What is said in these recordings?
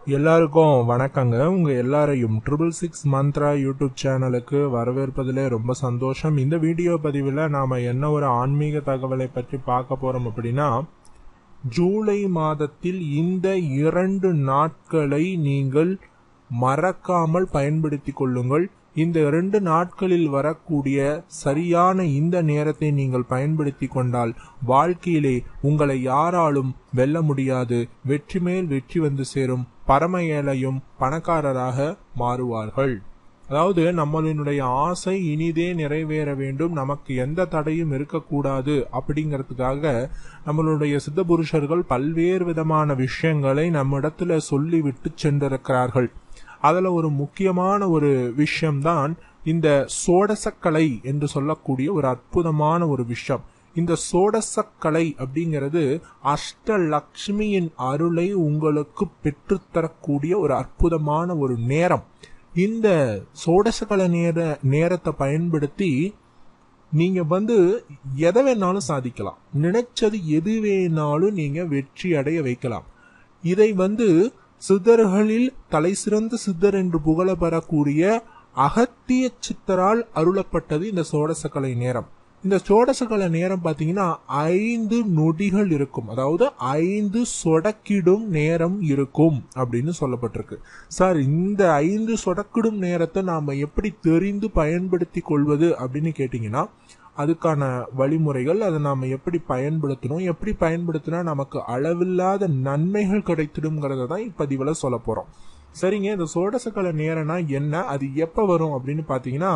எல்லாருக்கும் வணக்கங்க உங்க எல்லாரையும் ட்ரிபிள் சிக்ஸ் மந்த்ரா யூடியூப் சேனலுக்கு வரவேற்பதிலே ரொம்ப சந்தோஷம் இந்த வீடியோ பதிவில் நாம என்ன ஒரு ஆன்மீக தகவலை பற்றி பார்க்க போறோம் அப்படின்னா ஜூலை மாதத்தில் இந்த இரண்டு நாட்களை நீங்கள் மறக்காமல் பயன்படுத்திக் கொள்ளுங்கள் இந்த இரண்டு நாட்களில் வரக்கூடிய சரியான இந்த நேரத்தை நீங்கள் பயன்படுத்தி கொண்டால் வாழ்க்கையிலே உங்களை யாராலும் வெல்ல முடியாது வெற்றி மேல் வெற்றி வந்து சேரும் பரம ஏழையும் பணக்காரராக மாறுவார்கள் அதாவது நம்மளுடைய ஆசை இனிதே நிறைவேற வேண்டும் நமக்கு எந்த தடையும் இருக்கக்கூடாது அப்படிங்கிறதுக்காக நம்மளுடைய சித்த புருஷர்கள் பல்வேறு விதமான விஷயங்களை நம்மிடத்துல சொல்லிவிட்டு சென்றிருக்கிறார்கள் அதுல ஒரு முக்கியமான ஒரு விஷயம்தான் இந்த சோடசக்கலை என்று சொல்லக்கூடிய ஒரு அற்புதமான ஒரு விஷயம் இந்த சோடசக்கலை அப்படிங்கிறது அஷ்டலக்ஷ்மியின் அருளை உங்களுக்கு பெற்றுத்தரக்கூடிய ஒரு அற்புதமான ஒரு நேரம் இந்த சோடசக்கலை நேர நேரத்தை பயன்படுத்தி நீங்க வந்து எதை வேணாலும் சாதிக்கலாம் நினைச்சது எது வேணாலும் நீங்க வெற்றி அடைய வைக்கலாம் இதை வந்து சித்தர்களில் தலை சிறந்த சித்தர் என்று புகழ பெறக்கூடிய அகத்திய சித்தரால் அருளப்பட்டது இந்த சோடசக்கலை நேரம் இந்த சோடசக்கலை நேரம் பாத்தீங்கன்னா ஐந்து நொடிகள் இருக்கும் அதாவது ஐந்து சொடக்கிடும் நேரம் இருக்கும் அப்படின்னு சொல்லப்பட்டிருக்கு சார் இந்த ஐந்து சொடக்கிடும் நேரத்தை நாம எப்படி தெரிந்து பயன்படுத்தி கொள்வது அப்படின்னு கேட்டீங்கன்னா அதுக்கான வழிமுறைகள் அதை நாம எப்படி பயன்படுத்தணும் எப்படி பயன்படுத்தினா நமக்கு அளவில்லாத நன்மைகள் கிடைத்திடுங்கிறத தான் இப்பதிவுல சொல்ல போறோம் சரிங்க இந்த சோடசக்கலை நேரம்னா என்ன அது எப்ப வரும் அப்படின்னு பாத்தீங்கன்னா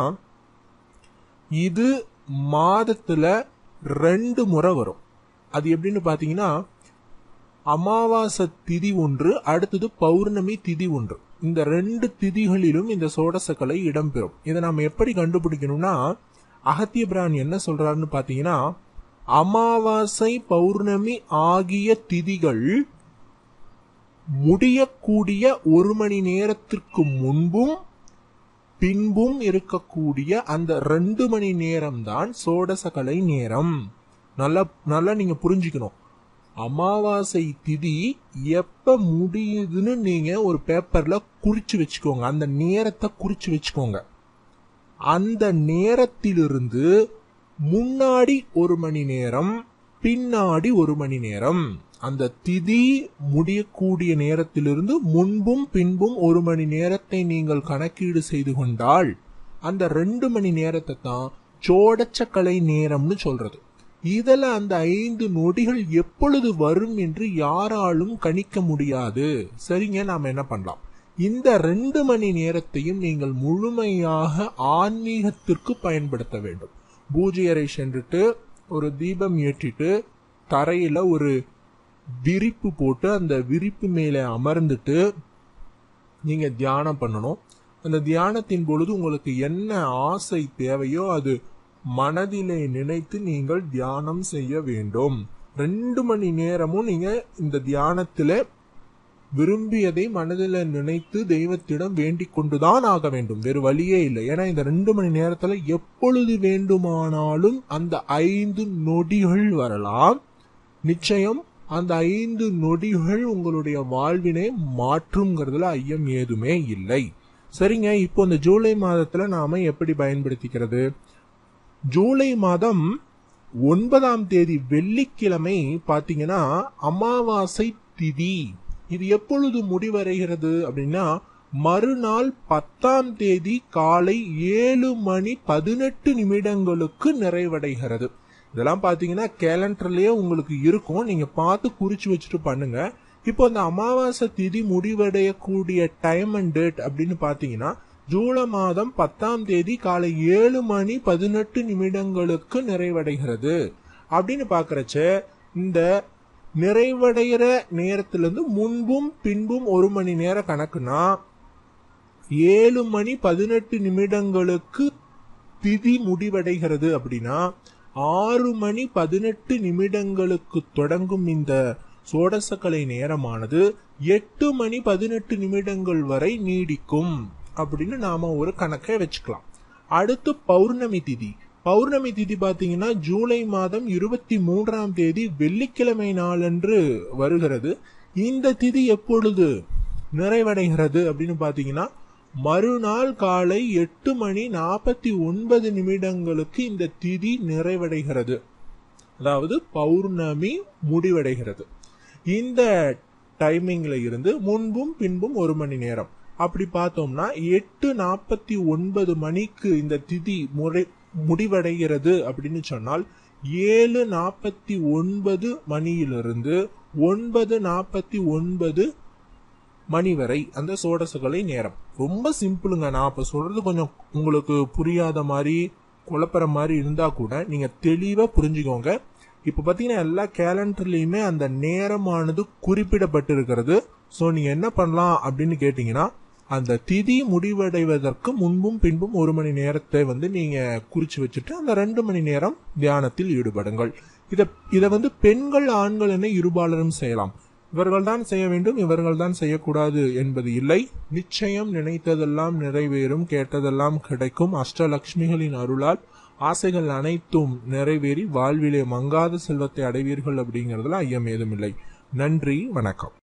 இது மாதத்துல ரெண்டு முறை வரும் அது எப்படின்னு பாத்தீங்கன்னா அமாவாசை திதி ஒன்று அடுத்தது பௌர்ணமி திதி ஒன்று இந்த ரெண்டு திதிகளிலும் இந்த சோடசக்கலை இடம்பெறும் இதை நாம எப்படி கண்டுபிடிக்கணும்னா அகத்திய பிரான் என்ன சொல்றாருன்னு பாத்தீங்கன்னா அமாவாசை பௌர்ணமி ஆகிய திதிகள் முடியக்கூடிய ஒரு மணி நேரத்திற்கு முன்பும் பின்பும் இருக்கக்கூடிய அந்த ரெண்டு மணி நேரம் தான் சோடசகலை நேரம் நல்லா நல்லா நீங்க புரிஞ்சுக்கணும் அமாவாசை திதி எப்ப முடியுதுன்னு நீங்க ஒரு பேப்பர்ல குறிச்சு வச்சுக்கோங்க அந்த நேரத்தை குறிச்சு வச்சுக்கோங்க அந்த நேரத்திலிருந்து முன்னாடி ஒரு மணி நேரம் பின்னாடி ஒரு மணி நேரம் அந்த திதி முடியக்கூடிய நேரத்திலிருந்து முன்பும் பின்பும் ஒரு மணி நேரத்தை நீங்கள் கணக்கீடு செய்து கொண்டால் அந்த ரெண்டு மணி நேரத்தை தான் சோடச்சக்கலை நேரம்னு சொல்றது இதுல அந்த ஐந்து நொடிகள் எப்பொழுது வரும் என்று யாராலும் கணிக்க முடியாது சரிங்க நாம என்ன பண்ணலாம் இந்த ரெண்டு மணி நேரத்தையும் நீங்கள் முழுமையாக ஆன்மீகத்திற்கு பயன்படுத்த வேண்டும் பூஜை அறை சென்றுட்டு ஒரு தீபம் ஏற்றிட்டு தரையில ஒரு விரிப்பு போட்டு அந்த விரிப்பு மேலே அமர்ந்துட்டு நீங்க தியானம் பண்ணணும் அந்த தியானத்தின் பொழுது உங்களுக்கு என்ன ஆசை தேவையோ அது மனதிலே நினைத்து நீங்கள் தியானம் செய்ய வேண்டும் ரெண்டு மணி நேரமும் நீங்க இந்த தியானத்துல விரும்பியதை மனதில் நினைத்து தெய்வத்திடம் வேண்டிக் கொண்டுதான் ஆக வேண்டும் வேறு வழியே இல்லை ஏன்னா இந்த ரெண்டு மணி நேரத்துல எப்பொழுது வேண்டுமானாலும் அந்த ஐந்து நொடிகள் வரலாம் நிச்சயம் அந்த ஐந்து நொடிகள் உங்களுடைய வாழ்வினை மாற்றுங்கிறதுல ஐயம் ஏதுமே இல்லை சரிங்க இப்போ இந்த ஜூலை மாதத்துல நாம எப்படி பயன்படுத்திக்கிறது ஜூலை மாதம் ஒன்பதாம் தேதி வெள்ளிக்கிழமை பாத்தீங்கன்னா அமாவாசை திதி இது எப்பொழுது முடிவடைகிறது அப்படின்னா மறுநாள் பத்தாம் தேதி காலை ஏழு மணி பதினெட்டு நிமிடங்களுக்கு நிறைவடைகிறது இதெல்லாம் பாத்தீங்கன்னா கேலண்டர்லயே உங்களுக்கு இருக்கும் நீங்க பார்த்து குறிச்சு வச்சுட்டு பண்ணுங்க இப்போ இந்த அமாவாசை திதி முடிவடையக்கூடிய டைம் அண்ட் டேட் அப்படின்னு பாத்தீங்கன்னா ஜூலை மாதம் பத்தாம் தேதி காலை ஏழு மணி பதினெட்டு நிமிடங்களுக்கு நிறைவடைகிறது அப்படின்னு பாக்குறச்ச இந்த நிறைவடைகிற நேரத்திலிருந்து முன்பும் பின்பும் ஒரு மணி நேர கணக்குனா ஏழு மணி பதினெட்டு நிமிடங்களுக்கு திதி முடிவடைகிறது அப்படின்னா ஆறு மணி பதினெட்டு நிமிடங்களுக்கு தொடங்கும் இந்த சோடசக்கலை நேரமானது எட்டு மணி பதினெட்டு நிமிடங்கள் வரை நீடிக்கும் அப்படின்னு நாம ஒரு கணக்கை வச்சுக்கலாம் அடுத்து பௌர்ணமி திதி பௌர்ணமி திதி பாத்தீங்கன்னா ஜூலை மாதம் இருபத்தி மூன்றாம் தேதி வெள்ளிக்கிழமை நாளன்று வருகிறது இந்த திதி எப்பொழுது நிறைவடைகிறது அப்படின்னு பாத்தீங்கன்னா மறுநாள் காலை எட்டு மணி நாற்பத்தி ஒன்பது நிமிடங்களுக்கு இந்த திதி நிறைவடைகிறது அதாவது பௌர்ணமி முடிவடைகிறது இந்த டைமிங்ல இருந்து முன்பும் பின்பும் ஒரு மணி நேரம் அப்படி பார்த்தோம்னா எட்டு நாற்பத்தி ஒன்பது மணிக்கு இந்த திதி முறை முடிவடைகிறது அப்படின்னு சொன்னால் ஏழு நாற்பத்தி ஒன்பது மணியிலிருந்து ஒன்பது நாற்பத்தி ஒன்பது மணி வரை அந்த சோடசகலை நேரம் ரொம்ப சிம்பிளுங்க நான் இப்ப சொல்றது கொஞ்சம் உங்களுக்கு புரியாத மாதிரி குழப்பற மாதிரி இருந்தா கூட நீங்க தெளிவா புரிஞ்சுக்கோங்க இப்ப பாத்தீங்கன்னா எல்லா கேலண்டர்லயுமே அந்த நேரமானது குறிப்பிடப்பட்டிருக்கிறது சோ நீங்க என்ன பண்ணலாம் அப்படின்னு கேட்டீங்கன்னா அந்த திதி முடிவடைவதற்கு முன்பும் பின்பும் ஒரு மணி நேரத்தை வந்து நீங்க குறிச்சு வச்சுட்டு அந்த ரெண்டு மணி நேரம் தியானத்தில் ஈடுபடுங்கள் இத இத வந்து பெண்கள் ஆண்கள் என இருபாலரும் செய்யலாம் இவர்கள் தான் செய்ய வேண்டும் இவர்கள் தான் செய்யக்கூடாது என்பது இல்லை நிச்சயம் நினைத்ததெல்லாம் நிறைவேறும் கேட்டதெல்லாம் கிடைக்கும் அஷ்டலட்சுமிகளின் அருளால் ஆசைகள் அனைத்தும் நிறைவேறி வாழ்விலே மங்காத செல்வத்தை அடைவீர்கள் அப்படிங்கறதுல ஐயம் ஏதுமில்லை நன்றி வணக்கம்